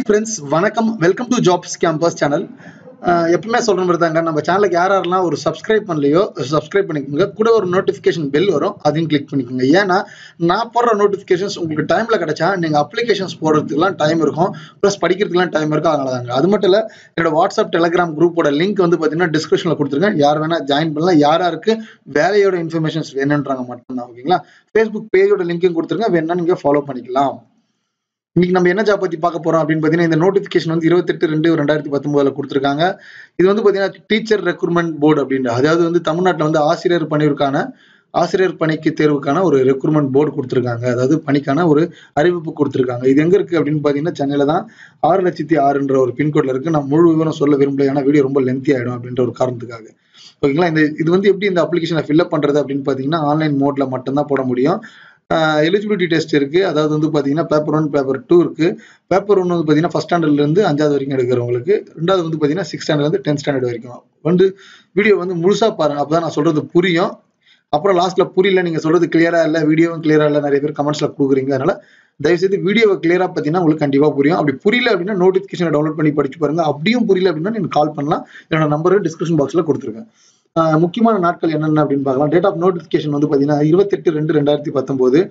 friends வணக்கம் welcome to Jobs Campus channel எப்பவுமே சொல்ற மாதிரி தாங்க நம்ம சேனலுக்கு யார் யாரெல்லாம் ஒரு சப்ஸ்கிரைப் பண்ணலையோ சப்ஸ்கிரைப் பண்ணிக்கோங்க கூட ஒரு நோட்டிஃபிகேஷன் பெல் வரும் அதையும் கிளிக் பண்ணிக்கோங்க ஏன்னா நான் போடுற நோட்டிஃபிகேஷன்ஸ் உங்களுக்கு டைம்ல கிடைச்சா நீங்க அப்ளிகேஷன்ஸ் போடுறதுக்குலாம் டைம் இருக்கும் ப்ளஸ் படிக்கிறதுக்குலாம் டைம் இருக்கும் அதனால தாங்க அது மட்டும் இல்ல என்னோட வாட்ஸ்அப் டெலிகிராம் குரூப்போட லிங்க் வந்து பாத்தீங்கன்னா டிஸ்கிரிப்ஷன்ல கொடுத்துருக்கேன் யார் வேணா ஜாயின் பண்ணலாம் யார் யாருக்கு வேலையோட இன்ஃபர்மேஷன்ஸ் வேணுன்றாங்க மட்டும்தான் ஓகேங்களா ஃபேஸ்புக் பேஜோட லிங்க்கும் கொடுத்துருங்க வேணா நீங்க ஃபாலோ பண்ணிக்கலாம் இன்னைக்கு நம்ம என்ன ஜாப் பத்தி பார்க்க போறோம் அப்படின்னு பாத்தீங்கன்னா இந்த நோட்டிபிகேஷன் வந்து இருபத்தெட்டு ரெண்டு ரெண்டாயிரத்தி பத்தொன்பதுல கொடுத்துருக்காங்க இது வந்து பாத்தீங்கன்னா டீச்சர் ரெக்ரூட்மெண்ட் போர்டு அப்படின்ற அதாவது வந்து தமிழ்நாட்டில் வந்து ஆசிரியர் பணிக்கான ஆசிரியர் பணிக்கு தேர்வுக்கான ஒரு ரெக்ரூட்மெண்ட் போர்டு கொடுத்துருக்காங்க அதாவது பணிக்கான ஒரு அறிவிப்பு கொடுத்துருக்காங்க இது எங்க இருக்கு அப்படின்னு பாத்தீங்கன்னா சென்னையில தான் ஆறு லட்சத்தி ஆறுன்ற ஒரு பின்கோட்ல இருக்கு நான் முழு விவரம் சொல்ல விரும்பல ஏன்னா வீடியோ ரொம்ப லென்த்தி ஆயிடும் அப்படின்ற ஒரு காரணத்துக்காக ஓகேங்களா இந்த இது வந்து எப்படி இந்த அப்ளிகேஷனை ஃபில்அப் பண்றது அப்படின்னு பாத்தீங்கன்னா ஆன்லைன் மோட்ல மட்டும்தான் போட முடியும் எலிஜிபிலிட்டி டெஸ்ட் இருக்கு அதாவது வந்து பாத்தீங்கன்னா பேப்பர் ஒன் பேப்பர் டூ இருக்கு பேப்பர் ஒன் வந்து பாத்தீங்கன்னா ஃபர்ஸ்ட் ஸ்டாண்டர்ட்ல இருந்து அஞ்சாவது வரைக்கும் எடுக்கிறவங்களுக்கு ரெண்டாவது வந்து பாத்தீங்கன்னா சிக்ஸ் ஸ்டாண்டர்ட்ல இருந்து டென்த் ஸ்டாண்டர்ட் வரைக்கும் வந்து வீடியோ வந்து முழுசா பாருங்க அப்பதான் நான் சொல்றது புரியும் அப்புறம் லாஸ்ட்ல புரியல நீங்க சொல்றது கிளியரா இல்ல வீடியோவும் கிளியரா இல்ல நிறைய பேர் கமெண்ட்ஸ்ல கொடுக்குறீங்க அதனால தயவுசெய்து வீடியோவை கிளியரா பார்த்தீங்கன்னா உங்களுக்கு கண்டிப்பா புரியும் அப்படி புரியல அப்படின்னா நோட்டிஃபிகேஷன் டவுன்லோட் பண்ணி படிச்சு பாருங்க அப்படியும் புரியல அப்படின்னா நீங்க கால் பண்ணலாம் என்னோட நம்பர் டிஸ்கிரிப்ஷன் பாக்ஸ்ல கொடுத்துருக்கேன் முக்கியமான நாட்கள் என்னென்ன அப்படின்னு பார்க்கலாம் டேட் ஆஃப் நோட்டிஃபிகேஷன் வந்து பார்த்தீங்கன்னா இருபத்தெட்டு ரெண்டு ரெண்டாயிரத்தி பத்தொம்போது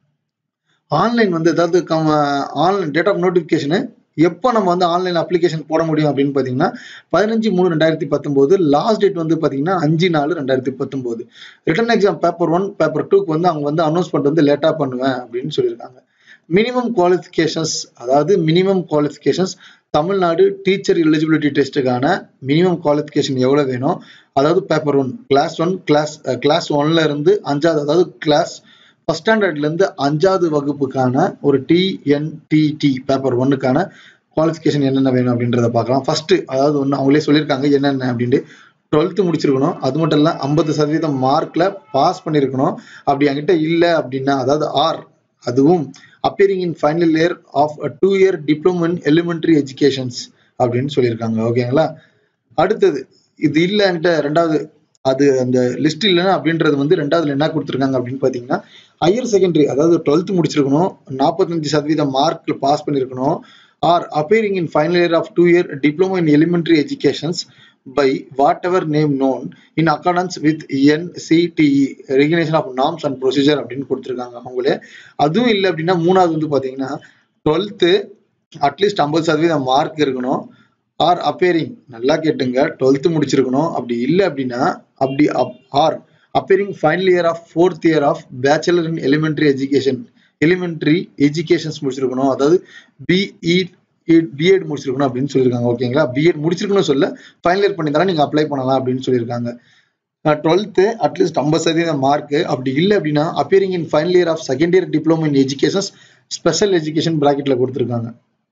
ஆன்லைன் வந்து ஏதாவது ஆன்லைன் டேட் ஆஃப் நோட்டிஃபிகேஷனு எப்போ நம்ம வந்து ஆன்லைன் அப்ளிகேஷன் போட முடியும் அப்படின்னு பார்த்தீங்கன்னா பதினஞ்சு மூணு ரெண்டாயிரத்தி பத்தொம்போது லாஸ்ட் டேட் வந்து பார்த்தீங்கன்னா அஞ்சு நாலு ரெண்டாயிரத்தி பத்தொம்போது written exam paper one paper டூக்கு வந்து அவங்க வந்து அனௌன்ஸ்மெண்ட் வந்து லேட்டாக பண்ணுவேன் அப்படின்னு சொல்லியிருக்காங்க மினிமம் குவாலிஃபிகேஷன்ஸ் அதாவது minimum qualifications Tamil Nadu teacher eligibility டெஸ்ட்டுக்கான மினிமம் குவாலிஃபிகேஷன் எவ்வளோ வேணும் அதாவது paper one class one class class ஒன்ல இருந்து அஞ்சாவது அதாவது கிளாஸ் ஃபர்ஸ்ட் ஸ்டாண்டர்ட்ல இருந்து அஞ்சாவது வகுப்புக்கான ஒரு டிஎன்டிடி பேப்பர் ஒன்னுக்கான குவாலிஃபிகேஷன் என்னென்ன வேணும் அப்படின்றத பார்க்கலாம் ஃபர்ஸ்ட் அதாவது ஒன்று அவங்களே சொல்லியிருக்காங்க என்னென்ன அப்படின்ட்டு டுவெல்த்து முடிச்சிருக்கணும் அது மட்டும் இல்லை ஐம்பது சதவீதம் மார்க்ல பாஸ் பண்ணியிருக்கணும் அப்படி என்கிட்ட இல்லை அப்படின்னா அதாவது ஆர் அதுவும் appearing in final year of two year diploma in elementary educations அப்படின்னு சொல்லியிருக்காங்க ஓகேங்களா அடுத்தது இது இல்லைன்ட்டு ரெண்டாவது அது அந்த லிஸ்ட் இல்லைன்னா அப்படின்றது வந்து ரெண்டாவதுல என்ன கொடுத்துருக்காங்க அப்படின்னு பார்த்தீங்கன்னா ஹையர் செகண்டரி அதாவது டுவெல்த் முடிச்சிருக்கணும் நாற்பத்தஞ்சு சதவீதம் மார்க்ல பாஸ் பண்ணியிருக்கணும் or appearing in final year of two year diploma in elementary educations by whatever name known in accordance with NCTE regulation of norms and procedure அப்படின்னு கொடுத்துருக்காங்க அவங்களே அதுவும் இல்லை அப்படின்னா மூணாவது வந்து பார்த்தீங்கன்னா டுவெல்த்து அட்லீஸ்ட் ஐம்பது சதவீதம் மார்க் இருக்கணும் ஆர் அப்பேரிங் நல்லா கேட்டுங்க டுவெல்த்து முடிச்சிருக்கணும் அப்படி இல்லை அப்படின்னா அப்படி or appearing final year of fourth year of bachelor in elementary education elementary educations முடிச்சிருக்கணும் அதாவது பிஇ பிஎட் முடிச்சிருக்கணும் அப்படின்னு சொல்லியிருக்காங்க ஓகேங்களா பிஎட் முடிச்சிருக்கணும் சொல்ல ஃபைனல் இயர் பண்ணியிருந்தாலும் நீங்க அப்ளை பண்ணலாம் அப்படின்னு சொல்லியிருக்காங்க டுவெல்த்து அட்லீஸ்ட் ஐம்பது சதவீதம் மார்க் அப்படி இல்லை அப்படின்னா appearing in final year of second year diploma in education special education பிராக்கெட்ல கொடுத்துருக்காங்க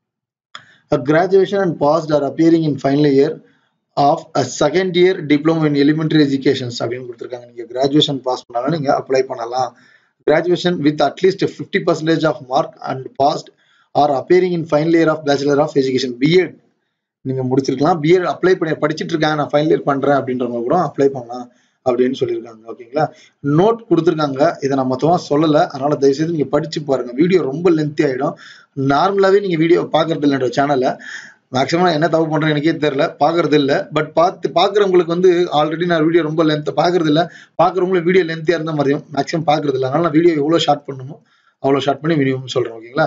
graduation and passed or appearing in final year of second year diploma in elementary educations அப்படின்னு கொடுத்துருக்காங்க நீங்க கிராஜுவேஷன் பாஸ் பண்ணாலும் நீங்க அப்ளை பண்ணலாம் graduation with at least fifty percentage of mark and passed or appearing in final year of bachelor of education B Ed நீங்க முடிச்சிருக்கலாம் BEd apply பண்ணி படிச்சுட்டு இருக்கேன் நான் ஃபைனல் இயர் பண்றேன் அப்படின்றவங்க கூட அப்ளை பண்ணலாம் அப்படின்னு சொல்லியிருக்காங்க ஓகேங்களா நோட் கொடுத்துருக்காங்க இதை நான் மொத்தமா சொல்லல அதனால தயவுசெய்து நீங்க படிச்சு பாருங்க வீடியோ ரொம்ப லென்த்தி ஆயிடும் நார்மலாவே நீங்க வீடியோ பாக்குறது இல்லைன்ற சேனல்ல மேக்ஸிமம் நான் என்ன தப்பு பண்றேன் எனக்கே தெரியல பாக்குறது இல்ல பட் பார்த்து பாக்குறவங்களுக்கு வந்து ஆல்ரெடி நான் வீடியோ ரொம்ப லென்த் பாக்குறது இல்ல பாக்குறவங்களுக்கு வீடியோ லென்த்தியா இருந்தா மாதிரியும் மேக்ஸிமம் பாக்குறது இல்ல அதனால நான் வீடியோ எவ்வளவு ஷார்ட் பண்ணுமோ அவ்வளவு ஷார்ட் பண்ணி மினிமம் சொல்றேன் ஓகேங்களா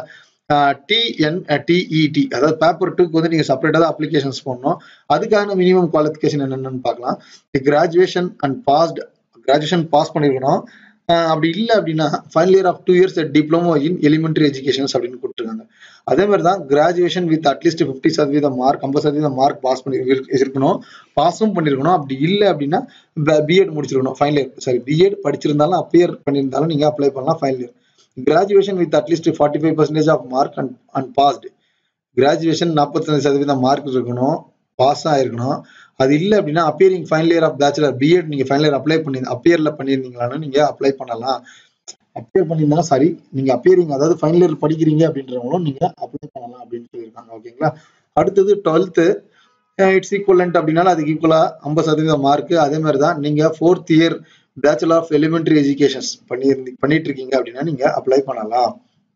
டிஎன் டிஇடி அதாவது பேப்பர் டூக்கு வந்து நீங்க செப்பரேட்டா தான் அப்ளிகேஷன்ஸ் பண்ணணும் அதுக்கான மினிமம் குவாலிஃபிகேஷன் என்னென்னு பார்க்கலாம் graduation and passed graduation pass பண்ணிருக்கணும் அப்படி இல்லை அப்படின்னா final year of two years diploma in elementary educations அப்படின்னு கொடுத்துருக்காங்க அதே மாதிரி தான் கிராஜுவேஷன் வித் அட்லீஸ்ட் ஃபிஃப்டி சதவீதம் மார்க் ஐம்பது சதவீதம் மார்க் பாஸ் பண்ணி இருக்கணும் பாஸும் பண்ணிருக்கணும் அப்படி இல்லை அப்படின்னா பிஎட் முடிச்சிருக்கணும் ஃபைனல் இயர் சாரி பிஎட் படிச்சிருந்தாலும் அப்பியர் பண்ணியிருந்தாலும் நீங்க அப்ளை பண்ணலாம் final year graduation with at least forty five percentage of mark and and passed graduation நாற்பத்தஞ்சு சதவீதம் மார்க் இருக்கணும் பாஸ் ஆயிருக்கணும் அது இல்லை அப்படின்னா appearing final year of bachelor B Ed நீங்க ஃபைனல் இயர் அப்ளை பண்ணி அப்பியர்ல பண்ணியிருந்தீங்களான்னு நீங்க அப்ளை பண்ணலாம் அப்பியர் பண்ணியிருந்தாலும் சரி நீங்க அப்பியரிங் அதாவது ஃபைனல் இயர் படிக்கிறீங்க அப்படின்றவங்களும் நீங்க அப்ளை பண்ணலாம் அப்படின்னு சொல்லியிருக்காங்க ஓகேங்களா அடுத்தது டுவெல்த்து இட்ஸ் ஈக்குவலண்ட் அப்படின்னாலும் அதுக்கு ஈக்குவலா ஐம்பது சதவீதம் மார்க் அதே மாதிரி தான் நீங்க fourth year bachelor of elementary educations பண்ணி பண்ணிட்டு இருக்கீங்க அப்படின்னா நீங்க அப்ளை பண்ணலாம்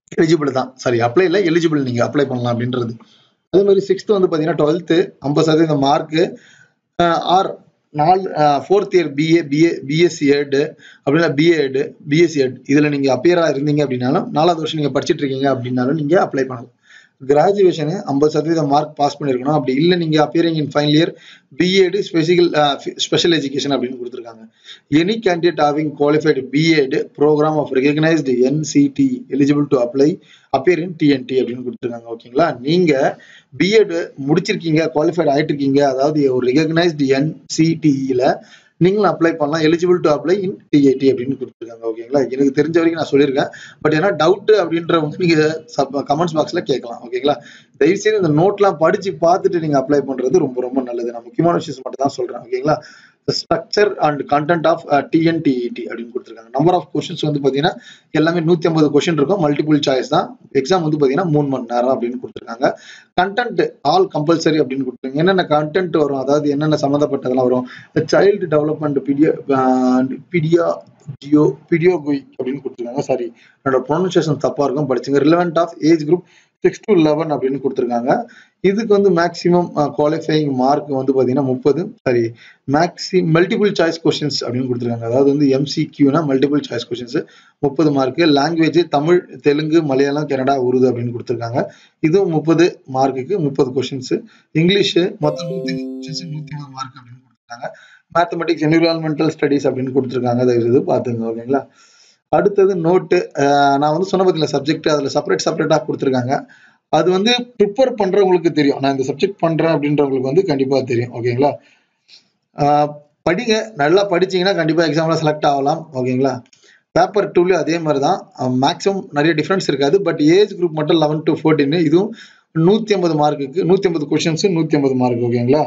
எலிஜிபிள் தான் சாரி அப்ளை இல்லை எலிஜிபிள் நீங்க அப்ளை பண்ணலாம் அப்படின்றது அதே மாதிரி சிக்ஸ்த் வந்து பாத்தீங்கன்னா டுவெல்த்து ஐம்பது சதவீதம் மார்க்கு ஆர் நாலு fourth year B A B A B Sc Ed அப்படின்னா பிஏ எட் பிஎஸ்சி எட் இதுல நீங்க அப்பியரா இருந்தீங்க அப்படின்னாலும் நாலாவது வருஷம் நீங்க படிச்சிட்டு இருக்கீங்க அப்படின்னாலும் நீங்க அப்ளை பண்ணலாம் கிராஜுவேஷனு ஐம்பது சதவீதம் மார்க் பாஸ் பண்ணியிருக்கணும் அப்படி இல்லை நீங்க appearing in final year B Ed special special education அப்படின்னு கொடுத்துருக்காங்க any candidate having qualified B Ed program of recognised NCTE eligible to apply appear in TNTET அப்படின்னு கொடுத்துருக்காங்க ஓகேங்களா நீங்க பிஎட் முடிச்சிருக்கீங்க குவாலிஃபைட் ஆயிட்டு இருக்கீங்க அதாவது ஒரு ரெகனைஸ்டு என்சிடிஇல நீங்களும் அப்ளை பண்ணலாம் eligible to apply in TET அப்படின்னு கொடுத்துருக்காங்க ஓகேங்களா எனக்கு தெரிஞ்ச வரைக்கும் நான் சொல்லியிருக்கேன் பட் ஏன்னா டவுட் அப்படின்றவங்க நீங்க கமெண்ட்ஸ் பாக்ஸ்ல கேட்கலாம் ஓகேங்களா தயவு செய்து இந்த நோட்லாம் படிச்சு பார்த்துட்டு நீங்க அப்ளை பண்றது ரொம்ப ரொம்ப நல்லது நான் முக்கியமான விஷயம் மட்டும் தான் சொல்றேன் ஓகேங்களா structure and content of TNTET அப்படின்னு கொடுத்துருக்காங்க நம்பர் ஆஃப் கொஸ்டின்ஸ் வந்து பாத்தீங்கன்னா எல்லாமே நூத்தி ஐம்பது கொஸ்டின் இருக்கும் மல்டிபிள் சாய்ஸ் தான் எக்ஸாம் வந்து பாத்தீங்கன்னா மூணு மணி நேரம் அப்படின்னு கொடுத்துருக்காங்க கண்டென்ட் ஆல் கம்பல்சரி அப்படின்னு கொடுத்துருக்காங்க என்னென்ன கண்டென்ட் வரும் அதாவது என்னென்ன சம்மந்தப்பட்டதெல்லாம் வரும் சைல்டு டெவலப்மெண்ட் பிடியோ பிடியா ஜியோ பிடியோகுய் அப்படின்னு கொடுத்துருக்காங்க சாரி என்னோட ப்ரொனன்சியேஷன் தப்பா இருக்கும் படிச்சுங்க relevant of age group six to eleven அப்படின்னு கொடுத்துருக்காங்க இதுக்கு வந்து மேக்ஸிமம் குவாலிஃபைங் மார்க் வந்து பார்த்தீங்கன்னா முப்பது சாரி மேக்ஸி மல்டிபிள் சாய்ஸ் கொஸ்டின்ஸ் அப்படின்னு கொடுத்துருக்காங்க அதாவது வந்து எம்சிக்யூனா மல்டிபிள் சாய்ஸ் கொஸ்டின்ஸ் முப்பது மார்க் லாங்குவேஜ் தமிழ் தெலுங்கு மலையாளம் கனடா உருது அப்படின்னு கொடுத்துருக்காங்க இதுவும் முப்பது மார்க்குக்கு முப்பது கொஸ்டின்ஸ் இங்கிலீஷ் மொத்தம் நூத்தி கொஸ்டின்ஸ் நூத்தி ஐம்பது மார்க் அப்படின்னு கொடுத்துருக்காங்க மேத்தமெட்டிக்ஸ் என்விரான்மெண்டல் ஸ்டடிஸ் அப்படின்னு கொடுத்துருக்காங்க தயவு செய்து பார்த்துங்க ஓகேங்களா அடுத்தது நோட்டு நான் வந்து சொன்ன பத்தில சப்ஜெக்ட் அதில் செப்பரேட் செப்பரேட்டாக கொடுத்துருக்காங்க அது வந்து ப்ரிப்பேர் பண்றவங்களுக்கு தெரியும் நான் இந்த சப்ஜெக்ட் பண்றேன் அப்படின்றவங்களுக்கு வந்து கண்டிப்பா தெரியும் ஓகேங்களா படிங்க நல்லா படிச்சீங்கன்னா கண்டிப்பா எக்ஸாம்ல செலக்ட் ஆகலாம் ஓகேங்களா பேப்பர் டூலயும் அதே மாதிரி தான் மேக்ஸிமம் நிறைய டிஃப்ரென்ஸ் இருக்காது பட் ஏஜ் குரூப் மட்டும் லெவன் டு ஃபோர்டீன் இதுவும் நூத்தி ஐம்பது மார்க்குக்கு நூத்தி ஐம்பது கொஸ்டின்ஸ் நூத்தி ஐம்பது மார்க் ஓகேங்களா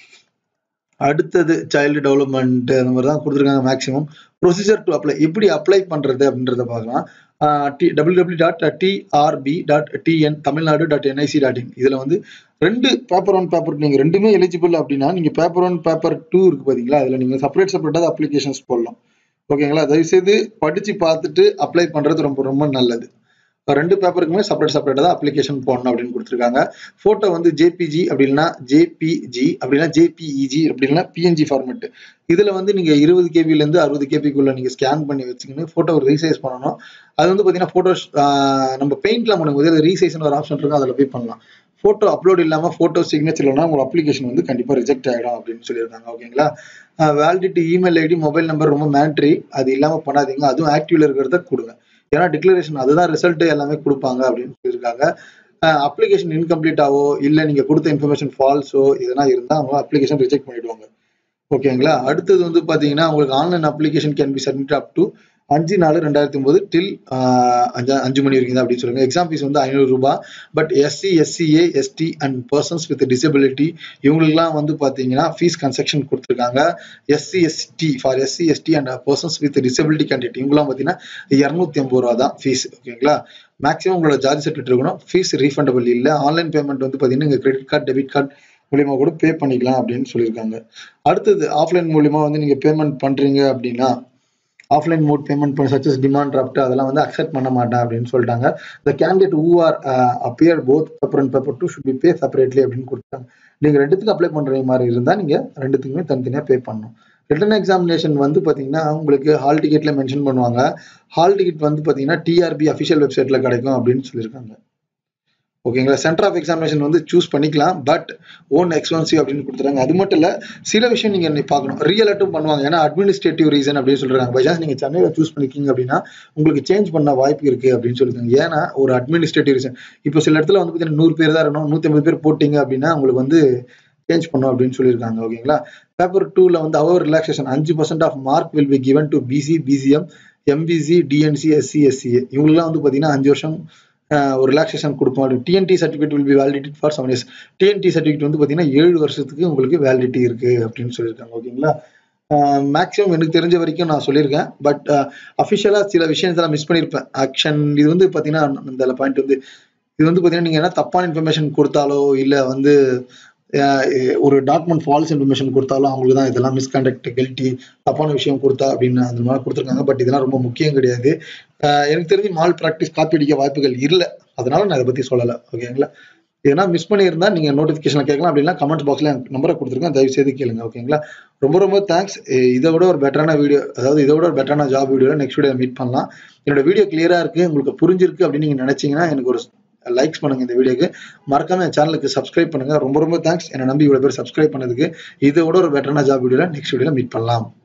அடுத்தது சைல்டு டெவலப்மெண்ட் அந்த மாதிரி தான் கொடுத்துருக்காங்க மேக்ஸிமம் ப்ரொசீஜர் டு அப்ளை எப்படி அப்ளை பண்றது அப்படின்றத பார்க்கலாம் டி W W dot TRB dot TN Tamil Nadu dot NIC dot in இதில் வந்து ரெண்டு பேப்பர் ஒன் பேப்பர் நீங்கள் ரெண்டுமே எலிஜிபிள் அப்படின்னா நீங்கள் பேப்பர் ஒன் பேப்பர் டூ இருக்கு பார்த்தீங்களா அதில் நீங்கள் செப்பரேட் செப்பரேட்டாக அப்ளிகேஷன்ஸ் போடலாம் ஓகேங்களா தயவுசெய்து படித்து பார்த்துட்டு அப்ளை பண்ணுறது ரொம்ப ரொம்ப நல்லது ரெண்டு பேப்பருக்குமே செப்பரேட் செப்பரேட்டாக தான் அப்ளிகேஷன் போடணும் அப்படின்னு கொடுத்துருக்காங்க ஃபோட்டோ வந்து ஜேபிஜி அப்படின்னா ஜேபிஜி அப்படின்னா ஜேபிஇஜி அப்படின்னா பிஎன்ஜி ஃபார்மெட் இதில் வந்து நீங்கள் இருபது கேபிலேருந்து அறுபது கேபிக்குள்ள நீங்கள் ஸ்கேன் பண்ணி வச்சுக்கின்னு ஃபோட்டோ ரீசைஸ் பண்ணணும் அது வந்து பார்த்தீங்கன்னா ஃபோட்டோஸ் நம்ம பெயிண்ட்ல பண்ணும்போது அது ரீசைஸ்னு ஒரு ஆப்ஷன் இருக்கும் அதில் போய் பண்ணலாம் ஃபோட்டோ அப்லோட் இல்லாமல் ஃபோட்டோ சிக்னேச்சர் இல்லைனா உங்கள் அப்ளிகேஷன் வந்து கண்டிப்பாக ரிஜெக்ட் ஆகிடும் அப்படின்னு சொல்லியிருக்காங்க ஓகேங்களா validity email ID mobile number ரொம்ப மேண்ட்ரி அது இல்லாமல் பண்ணாதீங்க அதுவும் ஆக்டிவ்ல இருக்கிறத கொடுங்க ஏன்னா டிக்ளரேஷன் அதுதான் ரிசல்ட் எல்லாமே கொடுப்பாங்க அப்படின்னு சொல்லியிருக்காங்க அப்ளிகேஷன் இன்கம்ப்ளீட்டாவோ இல்லை நீங்கள் கொடுத்த இன்ஃபர்மேஷன் ஃபால்ஸோ இதெல்லாம் இருந்தால் அவங்க அப்ளிகேஷன் ரிஜெக்ட் பண்ணிடுவாங்க ஓகேங்களா அடுத்தது வந்து பார்த்தீங்கன்னா உங்களுக்கு online application can be submit up to அஞ்சு நாலு ரெண்டாயிரத்தி ஒன்பது டில் அஞ்சு அஞ்சு மணி வரைக்கும் தான் அப்படின்னு சொல்லுங்க எக்ஸாம் ஃபீஸ் வந்து ஐநூறு ரூபாய் but SC SCA ST and persons with disability இவங்களுக்குலாம் வந்து பார்த்தீங்கன்னா ஃபீஸ் கன்செக்ஷன் கொடுத்துருக்காங்க SC ST for SC ST and persons with disability candidate இவங்களாம் பார்த்தீங்கன்னா இரநூத்தி ஐம்பது ரூபா தான் ஃபீஸ் ஓகேங்களா மேக்ஸிமம் உங்களோட ஜார்ஜ் சர்டிஃபிகேட் இருக்கணும் ஃபீஸ் ரீஃபண்டபிள் இல்லை ஆன்லைன் பேமெண்ட் வந்து பார்த்தீங்கன்னா இங்கே கிரெடிட் கார்டு டெபிட் கார்டு மூலியமா கூட பே பண்ணிக்கலாம் அப்படின்னு சொல்லியிருக்காங்க அடுத்தது ஆஃப்லைன் மூலியமா வந்து நீங்க பேமெண்ட் பண்றீங்க அப்படின்னா ஆஃப்லைன் மோட் பேமெண்ட் பண்ண சச்சஸ் டிமாண்ட் டிராஃப்ட் அதெல்லாம் வந்து அக்செப்ட் பண்ண மாட்டேன் அப்படின்னு சொல்லிட்டாங்க the candidate who are appear both paper and paper two should be pay separately அப்படின்னு கொடுத்தாங்க நீங்க ரெண்டுத்துக்கு அப்ளை பண்ற மாதிரி இருந்தா நீங்க ரெண்டுத்துக்குமே தனித்தனியா பே பண்ணணும் ரிட்டன் எக்ஸாமினேஷன் வந்து பாத்தீங்கன்னா உங்களுக்கு ஹால் டிக்கெட்ல மென்ஷன் பண்ணுவாங்க ஹால் டிக்கெட் வந்து பாத்தீங்கன்னா டிஆர்பி அஃபிஷியல் வெப்சைட்ல கிடைக்கும் அப்படின்னு சொல்லியிருக்காங்க ஓகேங்களா சென்டர் ஆஃப் எக்ஸாமினேஷன் வந்து சூஸ் பண்ணிக்கலாம் பட் ஓன் எக்ஸ்பென்சிவ் அப்படின்னு கொடுத்துறாங்க அது மட்டும் இல்ல சில விஷயம் நீங்க பார்க்கணும் ரியலட்டும் பண்ணுவாங்க ஏன்னா அட்மினிஸ்ட்ரேட்டிவ் ரீசன் அப்படின்னு சொல்றாங்க பைசான்ஸ் நீங்க சென்னையில சூஸ் பண்ணிக்கிங்க அப்படின்னா உங்களுக்கு சேஞ்ச் பண்ண வாய்ப்பு இருக்கு அப்படின்னு சொல்லிருக்காங்க ஏன்னா ஒரு அட்மினிஸ்ட்ரேட்டிவ் ரீசன் இப்போ சில இடத்துல வந்து பார்த்தீங்கன்னா நூறு பேர் தான் இருக்கணும் நூத்தி ஐம்பது பேர் போட்டீங்க அப்படின்னா உங்களுக்கு வந்து சேஞ்ச் பண்ணும் அப்படின்னு சொல்லியிருக்காங்க ஓகேங்களா பேப்பர் டூல வந்து அவர் ரிலாக்ஸேஷன் அஞ்சு percent of mark will be given to BC BCM MBC DNC SC SCA இவங்களுக்குலாம் வந்து பார்த்தீங்கன்னா அஞ்சு வருஷம் ஒரு ரிலாக்ஸேஷன் கொடுப்போம் TNTET certificate will be validity for seven years TNTET certificate வந்து பார்த்தீங்கன்னா ஏழு வருஷத்துக்கு உங்களுக்கு வேலிடிட்டி இருக்கு அப்படின்னு சொல்லியிருக்காங்க ஓகேங்களா மேக்ஸிமம் எனக்கு தெரிஞ்ச வரைக்கும் நான் சொல்லியிருக்கேன் பட் அஃபிஷியலாக சில விஷயத்தெல்லாம் மிஸ் பண்ணியிருப்பேன் ஆக்ஷன் இது வந்து பார்த்தீங்கன்னா இந்த பாயிண்ட் வந்து இது வந்து பார்த்தீங்கன்னா நீங்கள் என்ன தப்பான இன்ஃபர்மேஷன் கொடுத்தாலோ இல்லை வந்து ஒரு டாக்குமெண்ட் ஃபால்ஸ் இன்ஃபர்மேஷன் கொடுத்தாலும் அவங்களுக்கு தான் இதெல்லாம் மிஸ்கண்டக்ட் கெல்ட்டி தப்பான விஷயம் கொடுத்தா அப்படின்னு அந்த மாதிரி கொடுத்துருக்காங்க பட் இதெல்லாம் ரொம்ப முக்கியம் கிடையாது எனக்கு தெரிஞ்சு மால் ப்ராக்டிஸ் காப்பி அடிக்க வாய்ப்புகள் இல்லை அதனால நான் இதை பத்தி சொல்லலை ஓகேங்களா எதனா மிஸ் பண்ணியிருந்தா நீங்க நோட்டிஃபிகேஷன் கேட்கலாம் அப்படின்னா கமெண்ட் பாக்ஸ்ல நம்பரை கொடுத்துருக்கேன் தயவு செய்து கேளுங்க ஓகேங்களா ரொம்ப ரொம்ப தேங்க்ஸ் இதை விட ஒரு பெட்டரான வீடியோ அதாவது இதை விட ஒரு பெட்டரான ஜாப் வீடியோல நெக்ஸ்ட் வீடியோ மீட் பண்ணலாம் என்னோட வீடியோ கிளியரா இருக்கு உங்களுக்கு புரிஞ்சிருக்கு அப்படின்னு நீங்க நினைச்சீங்கன்னா எனக்கு ஒரு லைக்ஸ் பண்ணுங்க இந்த வீடியோக்கு மறக்காம என் சேனலுக்கு சப்ஸ்கிரைப் பண்ணுங்க ரொம்ப ரொம்ப தேங்க்ஸ் என்னை நம்பி இவ்வளவு பேர் சப்ஸ்கிரைப் பண்ணதுக்கு இதை விட ஒரு பெட்டரான ஜாப் வீடியோல நெக்ஸ்ட் வீடியோல மீட் பண்ணலாம்